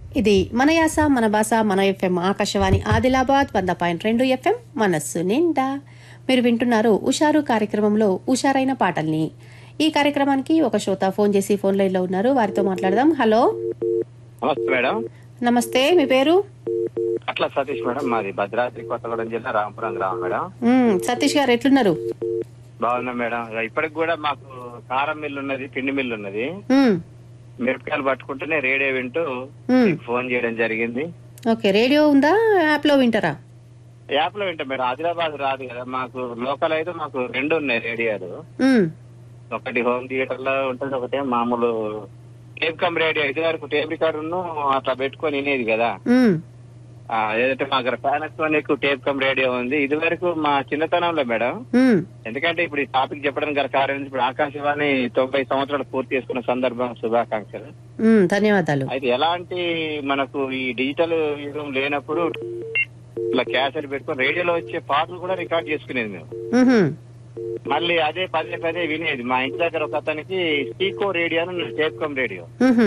ఇది మన యాస మన భాష మన ఎఫ్ఎం ఆకాశవాణి ఆదిలాబాద్ వంద పాయింట్ రెండు ఎఫ్ఎం మనస్సు నిండా మీరు వింటున్నారు ఉషారు కార్యక్రమంలో ఉషారైన పాటల్ని ఈ కార్యక్రమానికి ఒక శ్రోత ఫోన్ చేసి ఫోన్ లైన్ లో ఉన్నారు వారితో మాట్లాడదాం హలో నమస్తే మేడం నమస్తే మీ పేరు అట్లా సతీష్ మేడం మాది భద్రాద్రి కొత్తగూడెం జిల్లా రామపురం గ్రామం మేడం మ్మ్, సతీష్ గారు ఎట్లున్నారు బాగున్నాం మేడం ఇప్పటికి కూడా మాకు కారం మిల్లు ఉన్నది పిండి మిల్లు ఉన్నది మ్మ్, మిరపకాయలు పట్టుకుంటూనే రేడియో వింటూ మ్మ్. మీకు ఫోన్ చేయడం జరిగింది ఓకే రేడియో ఉందా యాప్ లో వింటారా యాప్ లో వింటాం మేడం ఆదిలాబాద్ రాదు కదా మాకు లోకల్ అయితే మాకు రెండు ఉన్నాయి రేడియోలు మ్మ్, ఒకటి ఒకటి హోమ్ థియేటర్ లో ఉంటుంది ఒకటే మామూలు టేప్ కమ్ రేడియో ఇది వరకు టేప్ రికార్డు అట్లా పెట్టుకొని వినేది కదా మ్మ్, ఆ, ఏదైతే మా దగ్గర పానాసోనిక్ టేప్ కమ్ రేడియో ఉంది ఇది వరకు మా చిన్నతనంలో మేడం మ్మ్, ఎందుకంటే ఇప్పుడు ఈ టాపిక్ చెప్పడానికి గల కారణం ఏంటి? ఇప్పుడు ఆకాశవాణి తొంభై సంవత్సరాలు పూర్తి చేసుకున్న సందర్భం శుభాకాంక్షలు మ్మ్, ధన్యవాదాలు అయితే ఎలాంటి మనకు ఈ డిజిటల్ యుగం లేనప్పుడు ఇట్లా క్యాసెట్ పెట్టుకొని రేడియోలో వచ్చే పాటలు కూడా రికార్డ్ చేసుకునేది మేము మ్హూ, మళ్ళీ అదే పదే పదే వినేది మా ఇంటి దగ్గర ఒక అతనికి స్పీకో రేడియో అని టేప్కమ్ రేడియో మ్హూ,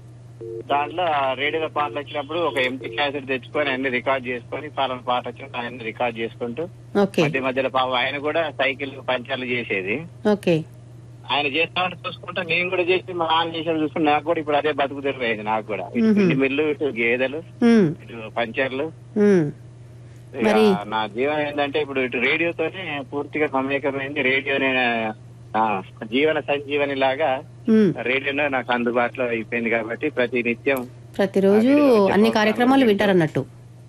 దాంట్లో ఆ రేడియోలో పాటలు వచ్చినప్పుడు ఒక ఎంపీ క్యాసెట్ తెచ్చుకొని అన్ని రికార్డ్ చేసుకొని పలానా పాట వచ్చినప్పుడు అన్ని రికార్డ్ చేసుకుంటూ ఓకే మధ్య మధ్యలో పాపం ఆయన కూడా సైకిల్ పంచర్లు చేసేది ఓకే ఆయన చేస్తా ఉంటే చూసుకుంటా నేను కూడా చేసి మా నాన్న చేసేది చూసుకుంటే నాకు కూడా ఇప్పుడు అదే బతుకు తెరిపోయింది నాకు కూడా ఇటు మ్మ్. పిండి మిల్లు ఇటు గేదెలు మ్మ్, ఇటు పంచర్లు మ్మ్, ఇక మరి- నా జీవనం ఏంటంటే ఇప్పుడు ఇటు రేడియోతోనే పూర్తిగా మమేకమైంది రేడియోనే నా జీవన సంజీవని లాగా మ్మ్. రేడియోనే నాకు అందుబాటులో అయిపోయింది కాబట్టి ప్రతి నిత్యం ప్రతిరోజు అన్ని కార్యక్రమాలు వింటారన్నట్టు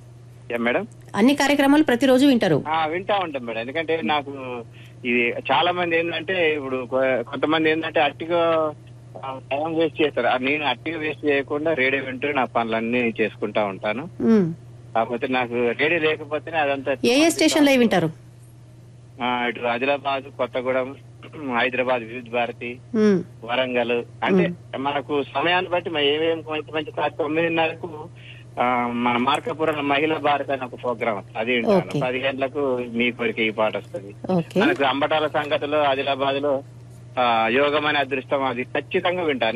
ఏం మేడం అన్ని కార్యక్రమాలు ప్రతిరోజు వింటారు ఆ, వింటా ఉంటాం మేడం ఎందుకంటే నాకు ఇది చాలా మంది ఏంటంటే ఇప్పుడు కొ- కొంతమంది ఏంటంటే అట్టిగా ఆ, టైం వేస్ట్ చేస్తారు ఆ, నేను అట్టిగా వేస్ట్ చేయకుండా రేడియో వింటూ నా పనులన్నీ చేసుకుంటా ఉంటాను మ్మ్. కాకపోతే నాకు రేడియో లేకపోతేనే అదంతా ఏ ఏ స్టేషన్ లో వింటారు ఆ, ఇటు ఆదిలాబాద్ కొత్తగూడెం హైదరాబాద్ వివిధ భారతి మ్మ్. వరంగల్ అంటే మనకు సమయాన్ని బట్టి మరి ఏమేమి మంచి మంచి కార్య- తొమ్మిదిన్నరకు ఆ, మన మార్కాపురం మహిళా భారత్ అనే ఒక ప్రోగ్రామ్ అది వింటాను. Okay. పది గంటలకు మీ కొరికి ఈ పాట వస్తుంది ఓకే మనకు అంబటాల సంగతిలో ఆదిలాబాద్ లో ఆ, యోగం అనే అదృష్టం అది ఖచ్చితంగా వింటాను